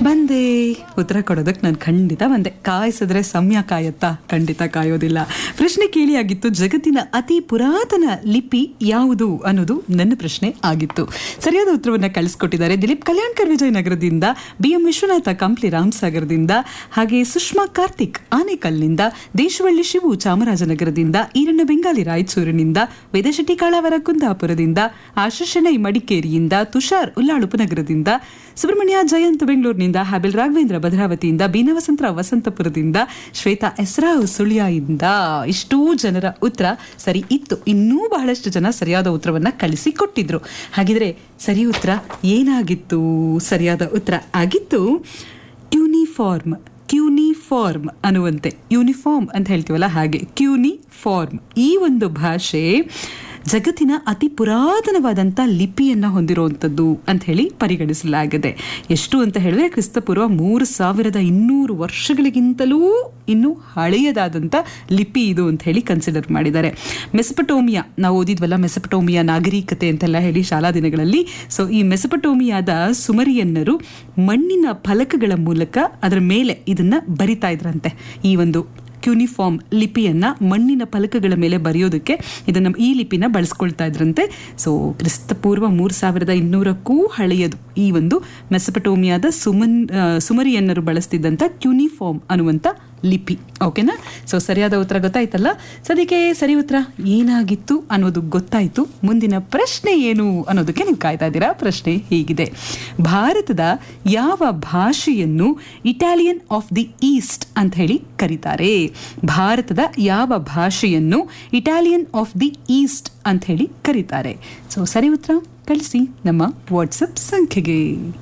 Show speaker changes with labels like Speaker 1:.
Speaker 1: ಬಂದೆ ಉತ್ತರ ಕೊಡೋದಕ್ಕೆ ನಾನು ಖಂಡಿತ ಬಂದೆ ಕಾಯಿಸಿದ್ರೆ ಸಮಯ ಕಾಯತ್ತಾ ಖಂಡಿತ ಕಾಯೋದಿಲ್ಲ ಪ್ರಶ್ನೆ ಕೇಳಿ ಆಗಿತ್ತು ಜಗತ್ತಿನ ಅತಿ ಪುರಾತನ ಲಿಪಿ ಯಾವುದು ಅನ್ನೋದು ನನ್ನ ಪ್ರಶ್ನೆ ಆಗಿತ್ತು ಸರಿಯಾದ ಉತ್ತರವನ್ನ ಕಳಿಸ್ಕೊಟ್ಟಿದ್ದಾರೆ ದಿಲೀಪ್ ಕಲ್ಯಾಣ್ಕರ್ ವಿಜಯನಗರದಿಂದ ಬಿ ಎಂ ವಿಶ್ವನಾಥ ಕಂಪ್ಲಿ ರಾಮಸಾಗರದಿಂದ ಹಾಗೆ ಸುಷ್ಮಾ ಕಾರ್ತಿಕ್ ಆನೇಕಲ್ನಿಂದ ದೇಶವಳ್ಳಿ ಶಿವು ಚಾಮರಾಜನಗರದಿಂದ ಈರಣ್ಣ ಬೆಂಗಾಲಿ ರಾಯಚೂರಿನಿಂದ ವೇದಶೆಟ್ಟಿ ಕಾಳಾವರ ಕುಂದಾಪುರದಿಂದ ಆಶಿಷಣೈ ಮಡಿಕೇರಿಯಿಂದ ತುಷಾರ್ ಉಲ್ಲಾಳುಪನಗರದಿಂದ ಸುಬ್ರಹ್ಮಣ್ಯ ಜಯಂತ್ ಬೆಂಗಳೂರಿನಿಂದ ಹ್ಯಾಬಿಲ್ ರಾಘವೇಂದ್ರ ಭದ್ರಾವತಿಯಿಂದ ಬೀನಾ ವಸಂತರ ವಸಂತಪುರದಿಂದ ಶ್ವೇತಾ ಎಸ್ರಾವ್ ಸುಳ್ಯದಿಂದ ಇಷ್ಟೂ ಜನರ ಉತ್ತರ ಸರಿ ಇತ್ತು ಇನ್ನೂ ಬಹಳಷ್ಟು ಜನ ಸರಿಯಾದ ಉತ್ತರವನ್ನ ಕಳಿಸಿಕೊಟ್ಟಿದ್ರು ಹಾಗಿದ್ರೆ ಸರಿ ಉತ್ತರ ಏನಾಗಿತ್ತು ಸರಿಯಾದ ಉತ್ತರ ಆಗಿತ್ತು ಟ್ಯೂನಿಫಾರ್ಮ್ ಕ್ಯೂನಿಫಾರ್ಮ್ ಅನ್ನುವಂತೆ ಯೂನಿಫಾರ್ಮ್ ಅಂತ ಹೇಳ್ತೀವಲ್ಲ ಹಾಗೆ ಕ್ಯೂನಿಫಾರ್ಮ್ ಈ ಒಂದು ಭಾಷೆ ಜಗತ್ತಿನ ಅತಿ ಪುರಾತನವಾದಂಥ ಲಿಪಿಯನ್ನು ಹೊಂದಿರುವಂಥದ್ದು ಅಂತ ಹೇಳಿ ಪರಿಗಣಿಸಲಾಗಿದೆ ಎಷ್ಟು ಅಂತ ಹೇಳಿದ್ರೆ ಕ್ರಿಸ್ತಪೂರ್ವ ಮೂರು ಸಾವಿರದ ಇನ್ನೂರು ವರ್ಷಗಳಿಗಿಂತಲೂ ಇನ್ನೂ ಹಳೆಯದಾದಂಥ ಲಿಪಿ ಇದು ಅಂತ ಹೇಳಿ ಕನ್ಸಿಡರ್ ಮಾಡಿದ್ದಾರೆ ಮೆಸಪಟೋಮಿಯಾ ನಾವು ಓದಿದ್ವಲ್ಲ ಮೆಸಪಟೋಮಿಯಾ ನಾಗರಿಕತೆ ಅಂತೆಲ್ಲ ಹೇಳಿ ಶಾಲಾ ದಿನಗಳಲ್ಲಿ ಸೊ ಈ ಮೆಸಪಟೋಮಿಯಾದ ಸುಮರಿಯನ್ನರು ಮಣ್ಣಿನ ಫಲಕಗಳ ಮೂಲಕ ಅದರ ಮೇಲೆ ಇದನ್ನ ಬರಿತಾ ಇದ್ರಂತೆ ಈ ಒಂದು ಕ್ಯೂನಿಫಾರ್ಮ್ ಲಿಪಿಯನ್ನ ಮಣ್ಣಿನ ಫಲಕಗಳ ಮೇಲೆ ಬರೆಯೋದಕ್ಕೆ ಇದನ್ನ ಈ ಲಿಪಿನ ಬಳಸ್ಕೊಳ್ತಾ ಇದ್ರಂತೆ ಸೊ ಕ್ರಿಸ್ತಪೂರ್ವ ಮೂರು ಸಾವಿರದ ಇನ್ನೂರಕ್ಕೂ ಹಳೆಯದು ಈ ಒಂದು ಮೆಸಪಟೋಮಿಯಾದ ಸುಮನ್ ಆ, ಸುಮರಿಯನ್ನರು ಬಳಸ್ತಿದ್ದಂಥ ಕ್ಯೂನಿಫಾರ್ಮ್ ಅನ್ನುವಂಥ ಲಿಪಿ ಓಕೆನಾ ಸೊ ಸರಿಯಾದ ಉತ್ತರ ಗೊತ್ತಾಯ್ತಲ್ಲ ಸದ್ಯಕ್ಕೆ ಸರಿ ಉತ್ತರ ಏನಾಗಿತ್ತು ಅನ್ನೋದು ಗೊತ್ತಾಯ್ತು ಮುಂದಿನ ಪ್ರಶ್ನೆ ಏನು ಅನ್ನೋದಕ್ಕೆ ನೀವು ಕಾಯ್ತಾ ಇದ್ದೀರಾ ಪ್ರಶ್ನೆ ಹೀಗಿದೆ ಭಾರತದ ಯಾವ ಭಾಷೆಯನ್ನು ಇಟಾಲಿಯನ್ ಆಫ್ ದಿ ಈಸ್ಟ್ ಅಂತ ಹೇಳಿ ಕರೀತಾರೆ ಭಾರತದ ಯಾವ ಭಾಷೆಯನ್ನು ಇಟಾಲಿಯನ್ ಆಫ್ ದಿ ಈಸ್ಟ್ ಅಂತ ಹೇಳಿ ಕರೀತಾರೆ ಸೊ ಸರಿ ಉತ್ತರ ಕಳಿಸಿ ನಮ್ಮ ವಾಟ್ಸಪ್ ಸಂಖ್ಯೆಗೆ